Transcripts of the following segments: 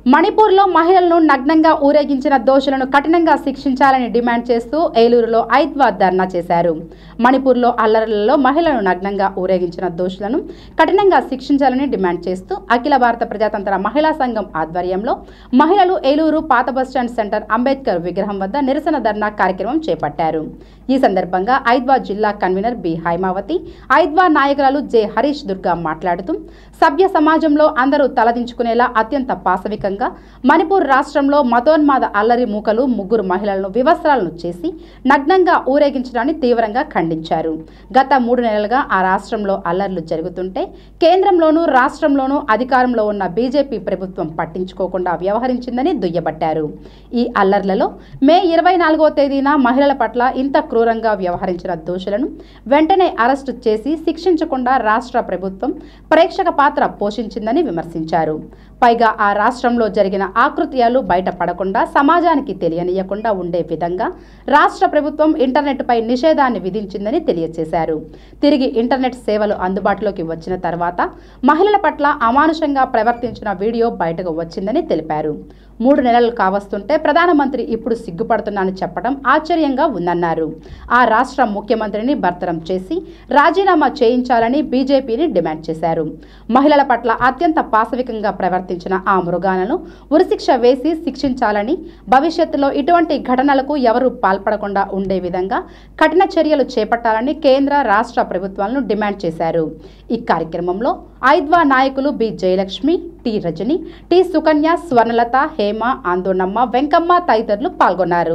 మణిపూర్లో మహిళలను నగ్నంగా ఊరేగించిన దోషులను కఠినంగా శిక్షించాలని డిమాండ్ చేస్తూ ఏలూరులో ఐద్వా ధర్నా చేశారు మణిపూర్లో అల్లర్లలో మహిళలను నగ్నంగా ఊరేగించిన దోషులను కఠినంగా శిక్షించాలని డిమాండ్ చేస్తూ అఖిల భారత ప్రజాతంత్ర మహిళా సంఘం ఆధ్వర్యంలో మహిళలు ఏలూరు పాత బస్టాండ్ సెంటర్ అంబేద్కర్ విగ్రహం వద్ద నిరసన ధర్నా కార్యక్రమం చేపట్టారు ఈ సందర్భంగా ఐద్వా జిల్లా కన్వీనర్ బి హైమావతి ఐద్వా నాయకురాలు జె హరీష్ దుర్గా మాట్లాడుతూ సభ్య సమాజంలో అందరూ తలదించుకునేలా అత్యంత పాశవికంగా మణిపూర్ రాష్ట్రంలో మతోన్మాద అల్లరి మూకలు ముగ్గురు మహిళలను వివస్త్రాలను చేసి నగ్నంగా ఊరేగించడాన్ని తీవ్రంగా ఖండించారు గత మూడు నెలలుగా ఆ రాష్ట్రంలో అల్లర్లు జరుగుతుంటే కేంద్రంలోనూ రాష్ట్రంలోనూ అధికారంలో ఉన్న బీజేపీ ప్రభుత్వం పట్టించుకోకుండా వ్యవహరించిందని దుయ్యబట్టారు ఈ అల్లర్లలో మే ఇరవై నాలుగో తేదీన మహిళల పట్ల ఇంత క్రూరంగా వ్యవహరించిన దోషులను వెంటనే అరెస్టు చేసి శిక్షించకుండా రాష్ట్ర ప్రభుత్వం ప్రేక్షక పాత్ర పోషించిందని విమర్శించారు పైగా ఆ రాష్ట్రంలో జరిగిన ఆకృత్యాలు బయటపడకుండా సమాజానికి తెలియనీయకుండా ఉండే విధంగా రాష్ట్ర ప్రభుత్వం ఇంటర్నెట్పై నిషేధాన్ని విధించిందని తెలియజేశారు తిరిగి ఇంటర్నెట్ సేవలు అందుబాటులోకి వచ్చిన తర్వాత మహిళల పట్ల అమానుషంగా ప్రవర్తించిన వీడియో బయటకు వచ్చిందని తెలిపారు మూడు నెలలు కావస్తుంటే ప్రధానమంత్రి ఇప్పుడు సిగ్గుపడుతున్నానని చెప్పడం ఆశ్చర్యంగా ఉందన్నారు ఆ రాష్ట్ర ముఖ్యమంత్రిని బర్తరం చేసి రాజీనామా చేయించాలని బీజేపీని డిమాండ్ చేశారు మహిళల పట్ల అత్యంత పాశవికంగా ప్రవర్తించిన ఆ మృగాలను ఉరిశిక్ష వేసి శిక్షించాలని భవిష్యత్తులో ఇటువంటి ఘటనలకు ఎవరూ పాల్పడకుండా ఉండే విధంగా కఠిన చర్యలు చేపట్టాలని కేంద్ర రాష్ట్ర ప్రభుత్వాలను డిమాండ్ చేశారు ఈ కార్యక్రమంలో ఐద్వా నాయకులు B Jayalakshmi T Rajani T Sukanya Swarnalatha Hema Andonamma Venkamma తదితరులు పాల్గొన్నారు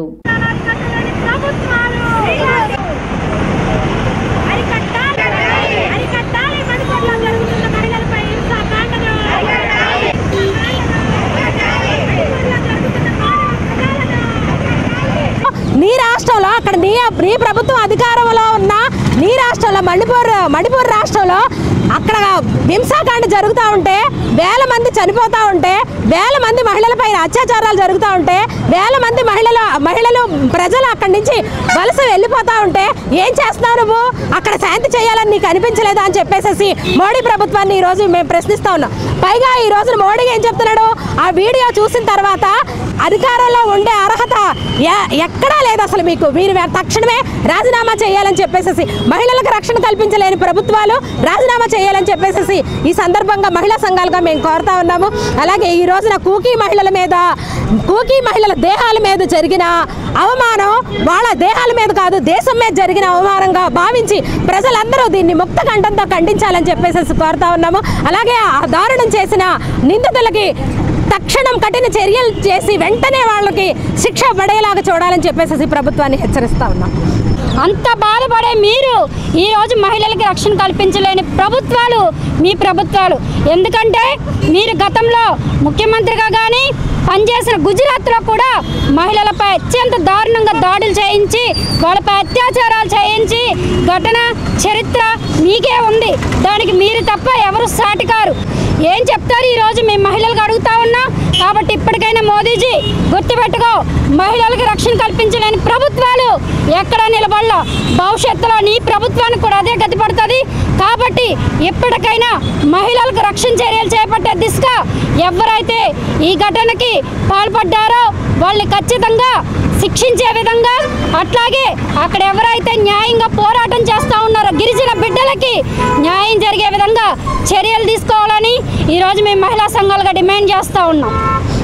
నీ రాష్ట్రంలో అక్కడ నీ నీ ప్రభుత్వం అధికారంలో ఉన్న నీ రాష్ట్రంలో మణిపూర్ మణిపూర్ రాష్ట్రంలో అక్కడ హింసాకాండ జరుగుతూ ఉంటే వేల మంది చనిపోతూ ఉంటే వేల మంది మహిళలపై అత్యాచారాలు జరుగుతూ ఉంటే వేల మంది మహిళలు మహిళలు ప్రజలు అక్కడి నుంచి వలస వెళ్ళిపోతూ ఉంటే ఏం చేస్తున్నావు నువ్వు అక్కడ శాంతి చేయాలని నీకు అనిపించలేదా అని చెప్పేసి మోడీ ప్రభుత్వాన్ని ఈరోజు మేము ప్రశ్నిస్తా ఉన్నాం పైగా ఈ రోజు మోడీ ఏం చెప్తున్నాడు ఆ వీడియో చూసిన తర్వాత అధికారంలో ఉండే అర్హత ఎ- ఎక్కడా లేదు అసలు మీకు మీరు వే- తక్షణమే రాజీనామా చేయాలని చెప్పేసి మహిళలకు రక్షణ కల్పించలేని ప్రభుత్వాలు రాజీనామా చేయాలని చెప్పేసి ఈ సందర్భంగా మహిళా సంఘాలుగా మేము కోరుతా ఉన్నాము అలాగే ఈ రోజున కూకీ మహిళల మీద కూకీ మహిళల దేహాల మీద జరిగిన అవమానం వాళ్ళ దేహాల మీద కాదు దేశం మీద జరిగిన అవమానంగా భావించి ప్రజలందరూ దీన్ని ముక్త కంఠంతో ఖండించాలని చెప్పేసి కోరుతా ఉన్నాము అలాగే ఆ దారుణం చేసిన నిందితులకి తక్షణం కఠిన చర్యలు చేసి వెంటనే వాళ్ళకి శిక్ష పడేలాగా చూడాలని చెప్పేసి ప్రభుత్వాన్ని హెచ్చరిస్తా ఉన్నాం అంత బాధపడే మీరు ఈరోజు మహిళలకి రక్షణ కల్పించలేని ప్రభుత్వాలు మీ ప్రభుత్వాలు ఎందుకంటే మీరు గతంలో ముఖ్యమంత్రిగా కానీ పనిచేసిన గుజరాత్లో కూడా మహిళలపై అత్యంత దారుణంగా దాడులు చేయించి వాళ్ళపై అత్యాచారాలు చేయించి ఘటన చరిత్ర మీకే ఉంది దానికి మీరు తప్ప ఎవరు సాటికారు ఏం చెప్తారు ఈరోజు మేము మహిళలకు అడుగుతా ఉన్నా కాబట్టి ఇప్పటికైనా మోదీజీ గుర్తుపెట్టుకో మహిళలకు రక్షణ కల్పించలేని ప్రభుత్వాలు ఎక్కడ నిలబడలా భవిష్యత్తులో నీ ప్రభుత్వానికి కూడా అదే గతి పడుతుంది కాబట్టి ఇప్పటికైనా మహిళలకు రక్షణ చర్యలు చేపట్టే దిశగా ఎవరైతే ఈ ఘటనకి పాల్పడ్డారో వాళ్ళని ఖచ్చితంగా శిక్షించే విధంగా అట్లాగే అక్కడ ఎవరైతే న్యాయంగా పోరాటం చేస్తూ ఉన్నారో గిరిజన బిడ్డలకి న్యాయం జరిగే విధంగా చర్యలు తీసుకోవాలని ఈరోజు మేము మహిళా సంఘాలుగా డిమాండ్ చేస్తూ ఉన్నాం